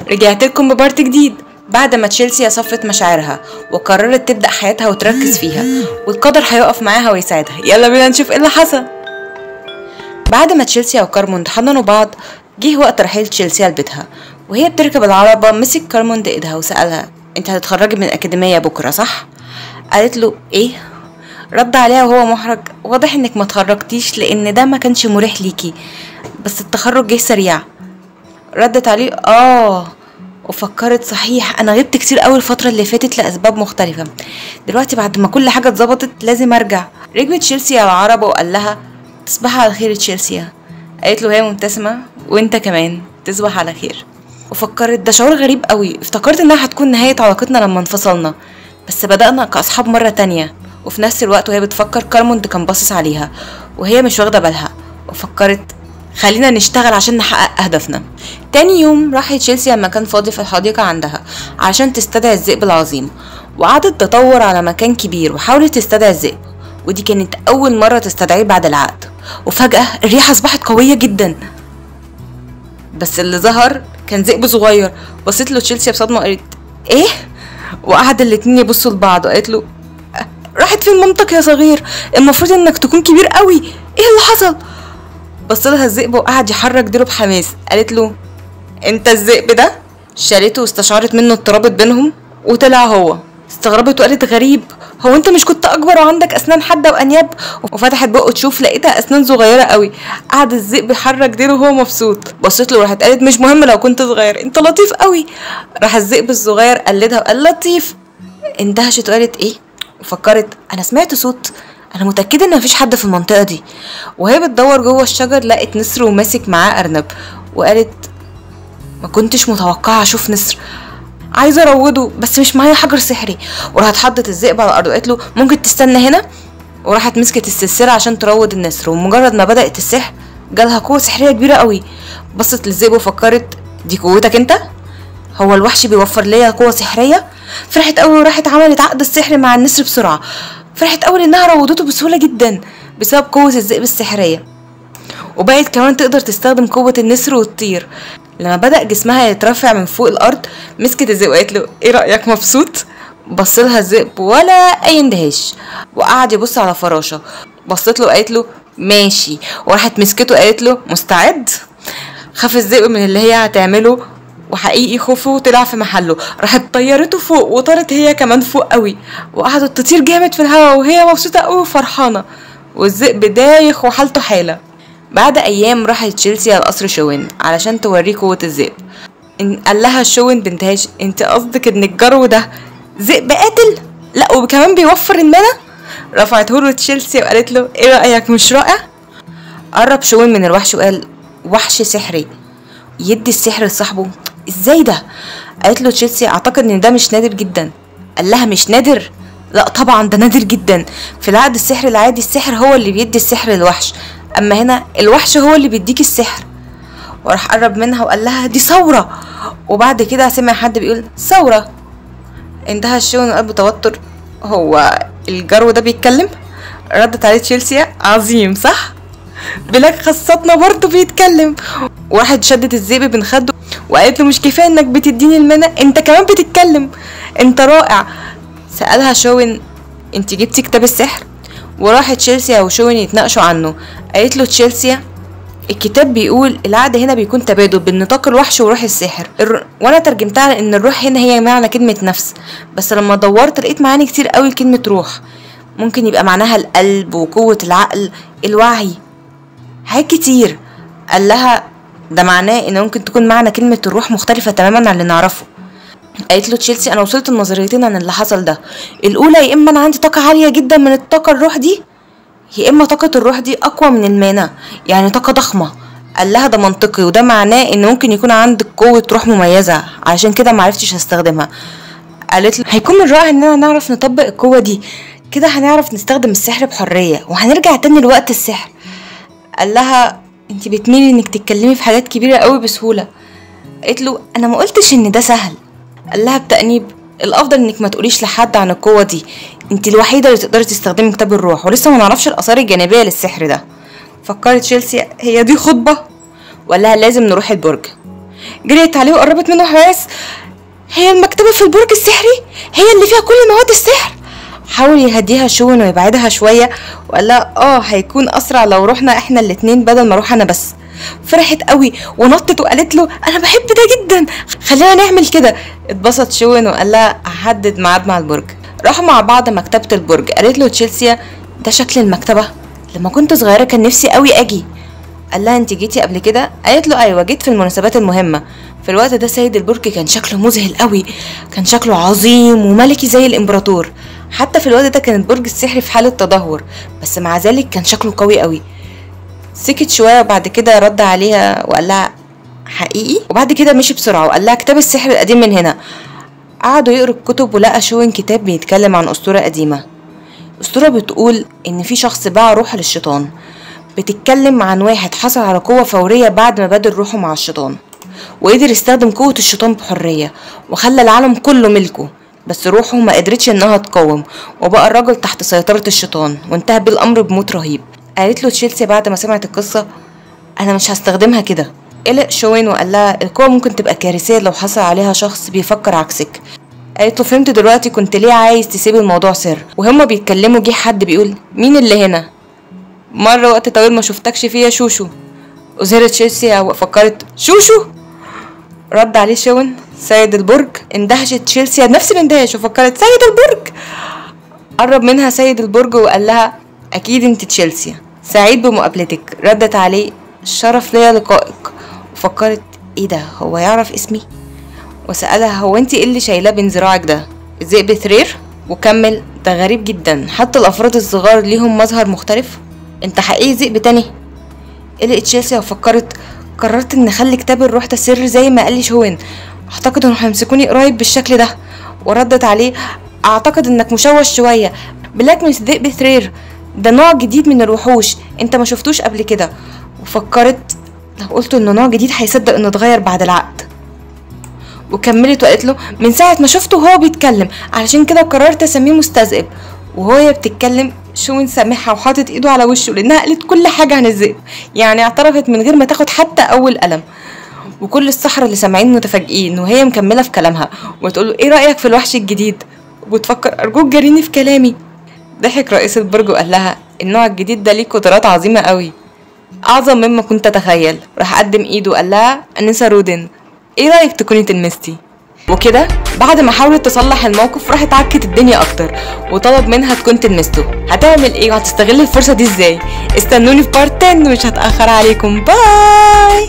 رجعت لكم ببارت جديد بعد ما تشيلسيا صفت مشاعرها وقررت تبدأ حياتها وتركز فيها والقدر هيقف معاها ويساعدها يلا بينا نشوف ايه اللي حصل بعد ما تشيلسيا وكارموند حضنوا بعض جه وقت رحيل تشيلسيا لبيتها وهي بتركب العربة مسك كارموند ايدها وسألها انت هتتخرجي من الأكاديمية بكرة صح؟ قالت له ايه؟ رد عليها وهو محرج واضح انك ما اتخرجتيش لان ده ما كانش مريح ليكي بس التخرج جه سريع ردت عليه اه وفكرت صحيح انا غبت كتير قوي الفتره اللي فاتت لاسباب مختلفه دلوقتي بعد ما كل حاجه اتظبطت لازم ارجع ركبت تشيلسيا على العربه وقال لها تصبحي على خير تشيلسيا قالت له هي مبتسمه وانت كمان تصبح على خير وفكرت ده شعور غريب قوي افتكرت انها هتكون نهايه علاقتنا لما انفصلنا بس بدأنا كأصحاب مرة تانية وفي نفس الوقت وهي بتفكر كارموند كان باصص عليها وهي مش واخدة بالها وفكرت خلينا نشتغل عشان نحقق أهدافنا تاني يوم راحت تشيلسي مكان فاضي في الحديقة عندها علشان تستدعي الذئب العظيم وقعدت تدور على مكان كبير وحاولت تستدعي الذئب ودي كانت أول مرة تستدعيه بعد العقد وفجأة الريحة أصبحت قوية جدا بس اللي ظهر كان ذئب صغير بصيت له تشيلسي بصدمة وقالت ايه وقعد الاتنين يبصوا لبعض وقالت له راحت فين مامتك يا صغير المفروض انك تكون كبير قوي ايه اللي حصل بص لها الذئب وقعد يحرك ديله بحماس قالت له انت الذئب ده شالته واستشعرت منه الترابط بينهم وطلع هو استغربت وقالت غريب هو انت مش كنت اكبر وعندك اسنان حاده وانياب وفتحت بقه تشوف لقيتها اسنان صغيره قوي قعد الذئب يحرك ديله وهو مبسوط بصيت له وراحت قالت مش مهم لو كنت صغير انت لطيف قوي راح الذئب الصغير قلدها وقال لطيف اندهشت وقالت ايه وفكرت انا سمعت صوت انا متاكده ان مفيش حد في المنطقه دي وهي بتدور جوه الشجر لقت نسر وماسك معاه ارنب وقالت ما كنتش متوقعه اشوف نسر عايزه اروضه بس مش معايا حجر سحري وراحت حطت الذئب على الارض وقالت له ممكن تستنى هنا وراحت مسكت السلسله عشان تروض النسر ومجرد ما بدات السحر جالها قوه سحريه كبيره قوي بصت للذئب وفكرت دي قوتك انت هو الوحش بيوفر ليا قوه سحريه فرحت قوي وراحت عملت عقد السحر مع النسر بسرعه فرحت قوي انها روضته بسهوله جدا بسبب قوه الذئب السحريه وبقت كمان تقدر تستخدم قوة النسر وتطير لما بدأ جسمها يترفع من فوق الأرض مسكت الذئب وقالت له إيه رأيك مبسوط؟ بصلها الذئب ولا أي اندهاش وقعد يبص على فراشة بصت له وقالت له ماشي وراحت مسكته وقالت له مستعد؟ خاف الذئب من اللي هي هتعمله وحقيقي خوفه طلع في محله راحت طيرته فوق وطارت هي كمان فوق قوي وقعدت تطير جامد في الهواء وهي مبسوطة قوي وفرحانة والذئب دايخ وحالته حالة بعد ايام راحت تشيلسي على قصر شوين علشان توريه قوه الذئب إن قال لها شوين بنتهاش انت قصدك ان الجرو ده ذئب قاتل لا وكمان بيوفر المنى رفعته له تشيلسي وقالت له ايه رايك مش رائع قرب شوين من الوحش وقال وحش سحري يدي السحر لصاحبه ازاي ده قالت له تشيلسي اعتقد ان ده مش نادر جدا قال لها مش نادر لا طبعا ده نادر جدا في العقد السحر العادي السحر هو اللي بيدي السحر للوحش اما هنا الوحش هو اللي بيديك السحر وراح قرب منها وقال لها دي ثورة وبعد كده سمع حد بيقول ثورة انتهى الشون وقال بتوتر هو الجرو ده بيتكلم ردت عليه تشيلسي عظيم صح بلاك خاصتنا برضه بيتكلم وراحت شدت الذئب من خده وقالت له مش كفايه انك بتديني المنى انت كمان بتتكلم انت رائع سألها شوين انت جبتي كتاب السحر وراحت تشيلسيا وشوين يتناقشوا عنه قالت له تشيلسيا الكتاب بيقول العقد هنا بيكون تبادل بين نطاق الوحش وروح السحر الر... وانا ترجمتها على ان الروح هنا هي معنى كلمة نفس بس لما دورت لقيت معاني كتير قوي لكلمة روح ممكن يبقى معناها القلب وقوة العقل الوعي حاجات كتير قال لها ده معناه ان ممكن تكون معنى كلمة الروح مختلفة تماما عن اللي نعرفه قالت له تشيلسي انا وصلت لنظريتين عن اللي حصل ده الاولى يا اما انا عندي طاقه عاليه جدا من الطاقه الروح دي يا اما طاقه الروح دي اقوى من المانا يعني طاقه ضخمه قال لها ده منطقي وده معناه ان ممكن يكون عندك قوه روح مميزه عشان كده معرفتش استخدمها قالت له هيكون من الرائع اننا نعرف نطبق القوه دي كده هنعرف نستخدم السحر بحريه وهنرجع تاني لوقت السحر قال لها انت بتميلي انك تتكلمي في حاجات كبيره قوي بسهوله قالت له انا ما قلتش ان ده سهل قال لها بتأنيب الافضل انك ما تقوليش لحد عن القوه دي انت الوحيده اللي تقدري تستخدمي كتاب الروح ولسه ما نعرفش الاثار الجانبيه للسحر ده فكرت تشيلسي هي دي خطبه ولا لازم نروح البرج جريت عليه وقربت منه حواس هي المكتبة في البرج السحري هي اللي فيها كل مواد السحر حاول يهديها شون ويبعدها شوية وقال لها اه هيكون أسرع لو رحنا احنا الاتنين بدل ما اروح أنا بس فرحت قوي ونطت وقالت له انا بحب ده جدا خلينا نعمل كده اتبسط شون وقال لها هحدد ميعاد مع البرج راحوا مع بعض مكتبة البرج قالت له تشيلسيا ده شكل المكتبة لما كنت صغيرة كان نفسي قوي اجي قال لها انت جيتي قبل كده قالت له ايوه جيت في المناسبات المهمة في الوقت ده سيد البرج كان شكله مذهل قوي كان شكله عظيم وملكي زي الامبراطور حتى في الوقت ده كان البرج السحري في حالة تدهور بس مع ذلك كان شكله قوي قوي سكت شوية وبعد كده رد عليها وقال لها حقيقي وبعد كده مشي بسرعة وقال لها كتاب السحر القديم من هنا قعدوا يقروا الكتب ولقى شوين كتاب بيتكلم عن أسطورة قديمة أسطورة بتقول إن في شخص باع روحه للشيطان بتتكلم عن واحد حصل على قوة فورية بعد ما بدل روحه مع الشيطان وقدر يستخدم قوة الشيطان بحرية وخلى العالم كله ملكه بس روحه ما قدرتش انها تقاوم وبقى الراجل تحت سيطرة الشيطان وانتهى بالامر بموت رهيب قالت له تشيلسي بعد ما سمعت القصة انا مش هستخدمها كده قلق شوين وقال لها القوة ممكن تبقى كارثية لو حصل عليها شخص بيفكر عكسك قالت له فهمت دلوقتي كنت ليه عايز تسيب الموضوع سر وهما بيتكلموا جه حد بيقول مين اللي هنا مرة وقت طويل ما شفتكش فيه يا شوشو أزهرت تشيلسي وفكرت شوشو رد عليه شون سيد البرج اندهشت تشيلسي بنفس الاندهاش وفكرت سيد البرج قرب منها سيد البرج وقال لها اكيد انت تشيلسي سعيد بمقابلتك ردت عليه الشرف ليا لقائك وفكرت ايه ده هو يعرف اسمي وسألها هو انت ايه اللي شايلاه بين ذراعك ده الذئب ثرير وكمل ده غريب جدا حتى الافراد الصغار ليهم مظهر مختلف انت حقيقي ذئب تاني قلقت تشيلسي وفكرت قررت ان اخلي كتاب الروح ده سر زي ما قال لي شوين اعتقد انهم هيمسكوني قريب بالشكل ده وردت عليه اعتقد انك مشوش شويه بلاك مش ذئب ثرير ده نوع جديد من الوحوش انت ما شفتوش قبل كده وفكرت لو قلت انه نوع جديد هيصدق انه اتغير بعد العقد وكملت وقالت له من ساعة ما شفته وهو بيتكلم علشان كده قررت اسميه مستذئب وهي بتتكلم شون سامعها وحاطط ايده على وشه لانها قالت كل حاجة عن الذئب يعني اعترفت من غير ما تاخد حتى اول قلم وكل السحرة اللي سامعين متفاجئين وهي مكملة في كلامها وتقول له ايه رأيك في الوحش الجديد وبتفكر ارجوك جاريني في كلامي ضحك رئيس البرج وقال لها النوع الجديد ده ليه قدرات عظيمة قوي اعظم مما كنت اتخيل راح قدم ايده وقال لها انسة رودن ايه رأيك تكوني تلمستي وكده بعد ما حاولت تصلح الموقف راحت عكت الدنيا اكتر وطلب منها تكون تلمسته هتعمل ايه وهتستغل الفرصه دي ازاي استنوني في بارت 10 مش هتاخر عليكم باي